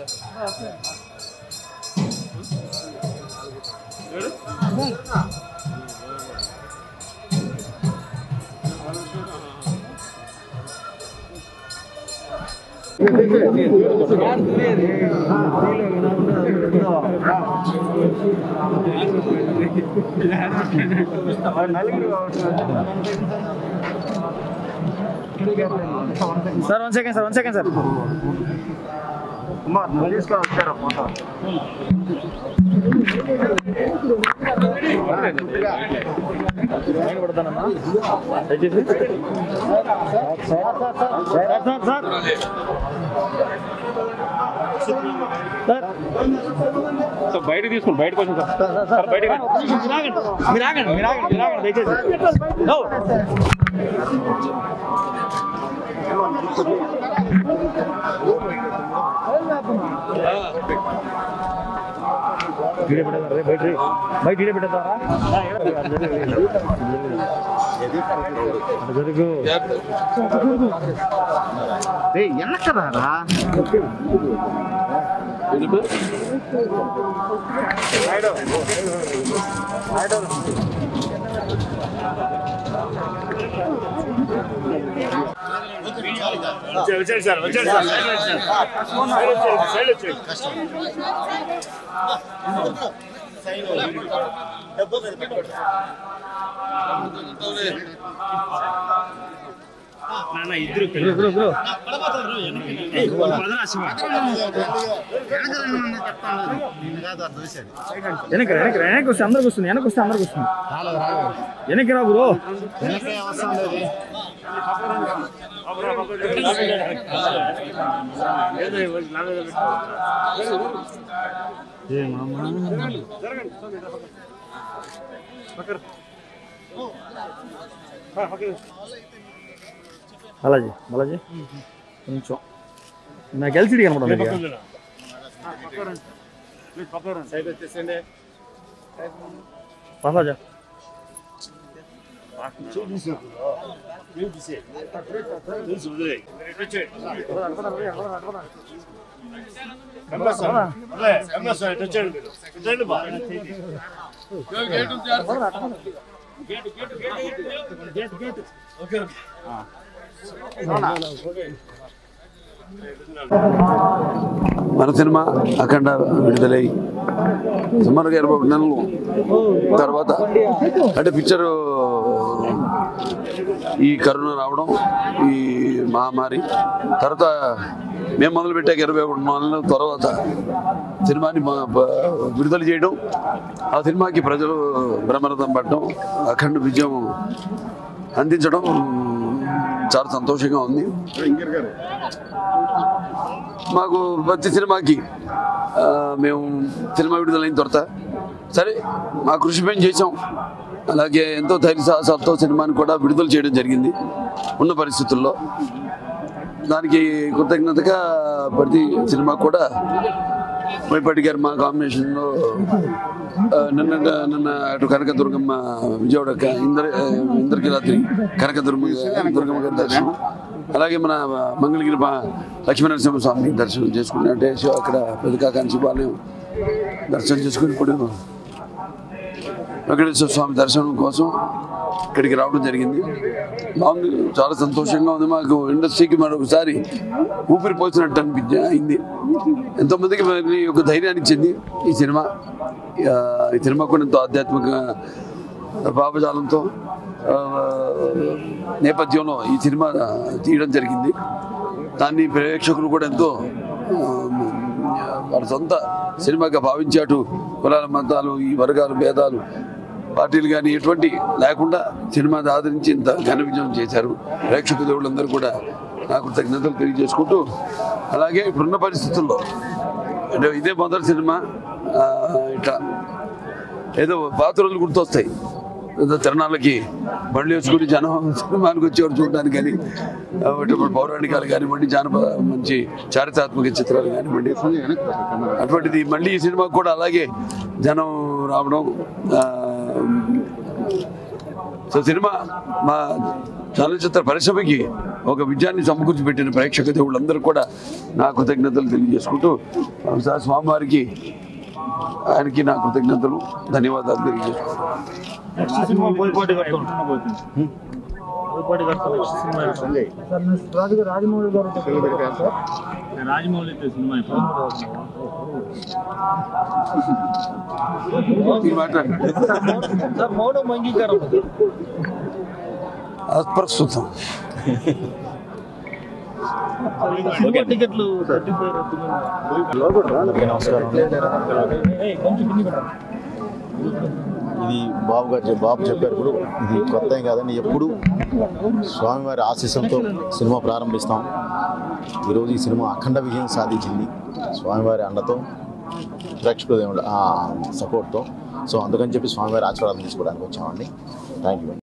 Sir one second sir one second sir నేను కొడతానమ్మా దయచేసి సార్ సార్ సార్ సో బయటకు తీసుకోండి బయటకు వచ్చి సార్ సార్ బయటకు రండి. మీరు ఆగండి మీరు ఆగండి మీరు ఆగండి మీరు ఆగండి దయచేసి No. వీడియో పెట్టేద్దాం రే, బయట రే. బయట వీడియో పెట్టేద్దారా అటు జరుగు ఎన్నక్కరారా వచ్చేయండి సార్ వచ్చేయండి సార్ సైడ్ వచ్చేయండి. సైడ్ వచ్చేయండి, సైడ్ వచ్చేయండి. నాన్న ఇద్దరు పిల్లలు. ఏయ్, ఒక పదరా శివ. వెనక వెనక వెనక వస్తే అందరికి వస్తుంది వెనక వస్తే అందరికి వస్తుంది వెనక్కి రా బ్రో ఏదో ఇవ్వండి, నా మీద పెట్టు. బాలాజీ బాలాజీ కొంచెం నాకు ఎల్సిడి కనపడదు సైడ్ వచ్చేసండి బాలాజా తెలుసు వదిలేయ్. MS sir. వదిలే, ఎంఎస్ సార్, ఇటు వచ్చేయండి మీరు. ఇటు రండి బా. మన సినిమా అఖండ విడుదలై సుమారుగా ఇరవై ఒకటి నెలలు తర్వాత అంటే పిక్చరు ఈ కరోనా రావడం ఈ మహమ్మారి తర్వాత మేము మొదలు పెట్టాక ఇరవై ఒకటి నెలల తర్వాత సినిమాని మ- బ- విడుదల చేయడం ఆ సినిమాకి ప్రజలు బ్రహ్మరథం పడడం అఖండ విజయం అందించడం చాలా సంతోషంగా ఉంది మాకు ప్రతి సినిమాకి ఆ, మేము సినిమా విడుదలైన తర్వాత సరే మా కృషి మేము చేసాం అలాగే ఎంతో ధైర్య సాహసాలతో సినిమాని కూడా విడుదల చేయడం జరిగింది ఉన్న పరిస్థితుల్లో దానికి కృతజ్ఞతగా ప్రతి సినిమా కూడా మైపాటి గారు మా కాంబినేషన్లో ఆ, నిన్న నిన్న అటు కనకదుర్గమ్మ విజయవాడ క- ఇంద్ర ఇంద్రకిరాత్రి కనకదుర్గమ్మ దుర్గమ్మ గారి దర్శనం అలాగే మన మంగళగిరి మా లక్ష్మీనరసింహ స్వామి దర్శనం చేసుకుని అంటే శివ- అక్కడ పెదకాకాని శివాలయం దర్శనం చేసుకుని ఇప్పుడు వెంకటేశ్వర స్వామి దర్శనం కోసం ఇక్కడికి రావడం జరిగింది బాగుంది చాలా సంతోషంగా ఉంది మాకు ఇండస్ట్రీకి మరొకసారి ఊపిరి పోసినట్టు అనిపించి అయింది ఎంతోమందికి మరి ఒక ధైర్యాన్ని ఇచ్చింది ఈ సినిమా ఆ, ఈ సినిమా కూడా ఎంతో ఆధ్యాత్మిక భావజాలంతో ఆ, నేపథ్యంలో ఈ సినిమా తీయడం జరిగింది దాన్ని ప్రేక్షకులు కూడా ఎంతో ఆ, వాళ్ళ సొంత సినిమాగా భావించి అటు కులాల మతాలు ఈ వర్గాలు భేదాలు పార్టీలు కానీ ఎటువంటి లేకుండా సినిమాని ఆదరించి ఇంత ఘన విజయం చేశారు ప్రేక్షక దేవుళ్ళందరూ కూడా నాకు కృతజ్ఞతలు తెలియజేసుకుంటూ అలాగే ఇప్పుడున్న పరిస్థితుల్లో అంటే ఇదే మొదటి సినిమా ఆ, ఇట్లా ఏదో పాత రోజులు గుర్తొస్తాయి ఏదో తిరణాలకి బండ్లు వేసుకుని జనం సినిమానికి వచ్చేవారు చూడడానికి కానీ ఆ, ఇటువంటి పౌరాణికాలు కానివ్వండి జానపద మంచి చారిత్రాత్మక చిత్రాలు కానివ్వండి అటువంటిది మళ్ళీ ఈ సినిమాకి కూడా అలాగే జనం రావడం ఆ, సో సినిమా మా చలనచిత్ర పరిశ్రమకి ఒక విజయాన్ని సమకూర్చి పెట్టిన ప్రేక్షక దేవుళ్ళందరూ కూడా నా కృతజ్ఞతలు తెలియజేసుకుంటూ ఒకసారి స్వామివారికి ఆయనకి నా కృతజ్ఞతలు ధన్యవాదాలు తెలియజేసుకుంటాను నెక్స్ట్ సినిమా బోయపాటి కడుతుంది బోయపాటి కడుతుంది నెక్స్ట్ సినిమా రాజమౌళి గారు రాజమౌళి సినిమా ఈ మాట్లాడండి సార్ మౌనం అంగీకారం అప్రస్తుతం సినిమా టికెట్లు థర్టీ అందరికీ నమస్కారం ఇది బాబు గారు చెప్- బాబు చెప్పారు ఇప్పుడు ఇది కొత్త ఏం కాదండి ఎప్పుడు స్వామివారి ఆశీస్సులతో సినిమా ప్రారంభిస్తాం ఈరోజు ఈ సినిమా అఖండ విజయం సాధించింది స్వామివారి అండతో ప్రేక్షకుల దేవుళ్ళ సపోర్ట్తో సో అందుకని చెప్పి స్వామివారి ఆశీర్వాదం తీసుకోవడానికి వచ్చామండి థ్యాంక్ యూ